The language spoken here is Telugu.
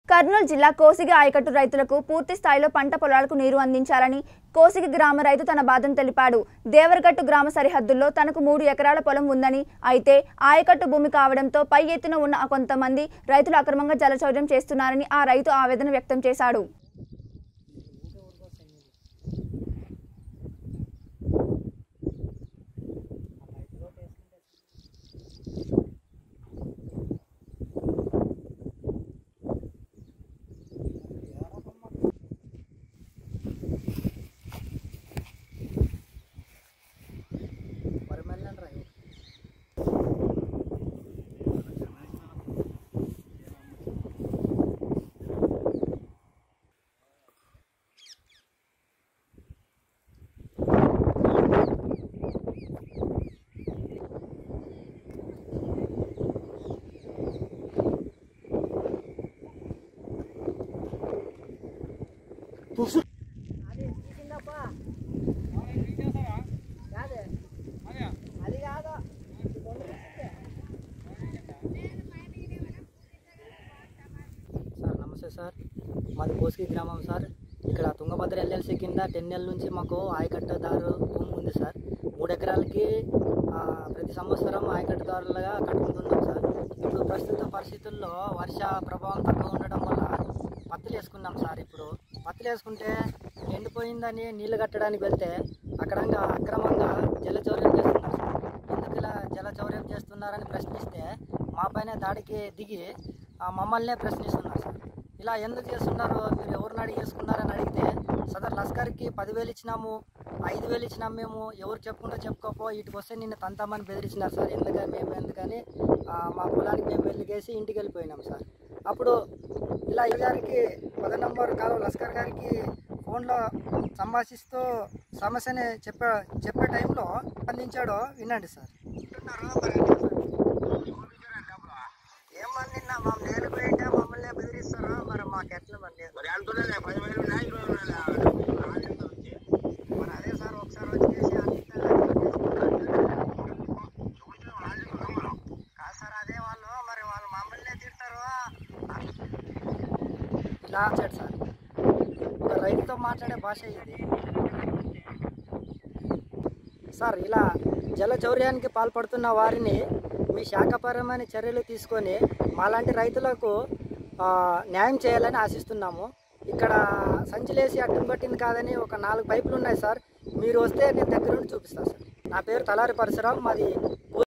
కర్నూలు జిల్లా కోసిగి ఆయకట్టు రైతులకు పూర్తి స్థాయిలో పంట పొలాలకు నీరు అందించాలని కోసిగి గ్రామ రైతు తన బాధను తెలిపాడు దేవరగట్టు గ్రామ సరిహద్దుల్లో తనకు మూడు ఎకరాల పొలం ఉందని అయితే ఆయకట్టు భూమి కావడంతో పై ఎత్తున ఉన్న కొంతమంది రైతులు అక్రమంగా జలచౌర్యం చేస్తున్నారని ఆ రైతు ఆవేదన వ్యక్తం చేశాడు సార్ నమస్తే సార్ మాది కోసికి గ్రామం సార్ ఇక్కడ తుంగభద్ర ఎల్ఎల్సి కింద టెన్ నెలల నుంచి మాకు ఆయకట్టుదారు భూమి ఉంది సార్ మూడు ఎకరాలకి ఆ, ప్రతి సంవత్సరం ఆయకట్టుదారులుగా కట్టుకుంటున్నాం సార్ ఇప్పుడు ప్రస్తుత పరిస్థితుల్లో వర్ష ప్రభావం తక్కువ ఉండడం వల్ల పత్తులు వేసుకున్నాం సార్ ఇప్పుడు పత్తులు వేసుకుంటే ఎండిపోయిందని నీళ్లు కట్టడానికి వెళ్తే అక్కడ అక్రమంగా జలచౌర్యం చేస్తున్నారు సార్ ఎందుకు ఇలా జలచౌర్యం చేస్తున్నారని ప్రశ్నిస్తే మా పైన దాడికి దిగి ఆ మమ్మల్నే ప్రశ్నిస్తున్నారు సార్ ఇలా ఎందుకు చేస్తున్నారు మీరు ఎవరిని అడిగి చేసుకున్నారని అడిగితే సదర్ లస్కర్కి పదివేలు ఇచ్చినాము ఐదు వేలు ఇచ్చినాం మేము ఎవరు చెప్పుకుంటూ చెప్పుకోపో ఇటుకు వస్తే నిన్ను తంతామని బెదిరించినారు సార్ ఎందుకని మేము ఎందుకని ఆ, మా పొలానికి మేము వెళ్ళిగేసి ఇంటికి వెళ్ళిపోయినాం సార్ అప్పుడు ఇలా ఈ గారికి పదో నంబర్ కాలువ లస్కర్ గారికి ఫోన్లో సంభాషిస్తూ సమస్యని చెప్పే చెప్పే టైంలో అందించాడో వినండి సార్ ఏమందిన్నా మా నేను పోయింటే మమ్మల్ని బెదిరిస్తారు మరి మాకు ఎట్లా మరి మరి అంటున్నానే పది వేలు ఉన్నాయి ఇరవై వేలు ఉన్నాయి. ఆడింత వచ్చి. మరి అదే సార్ ఒకసారి వచ్చి చేసి అందిస్తారు చూపించిన ఆడింత దొంగలు. కాదు సార్ అదే వాళ్ళు మరి వాళ్ళు మమ్మల్ని తిడతారు ఇలా వచ్చాడు సార్ ఒక రైతుతో మాట్లాడే భాష ఇది సార్ ఇలా జల చౌర్యానికి పాల్పడుతున్న వారిని మీ శాఖపరమైన చర్యలు తీసుకొని మాలాంటి రైతులకు ఆ, న్యాయం చేయాలని ఆశిస్తున్నాము ఇక్కడ సంచిలేసి అడ్డం పట్టింది కాదని ఒక నాలుగు పైపులు ఉన్నాయి సార్ మీరు వస్తే నేను దగ్గర నుండి చూపిస్తాను సార్ నా పేరు తలారి పరశురాం మాది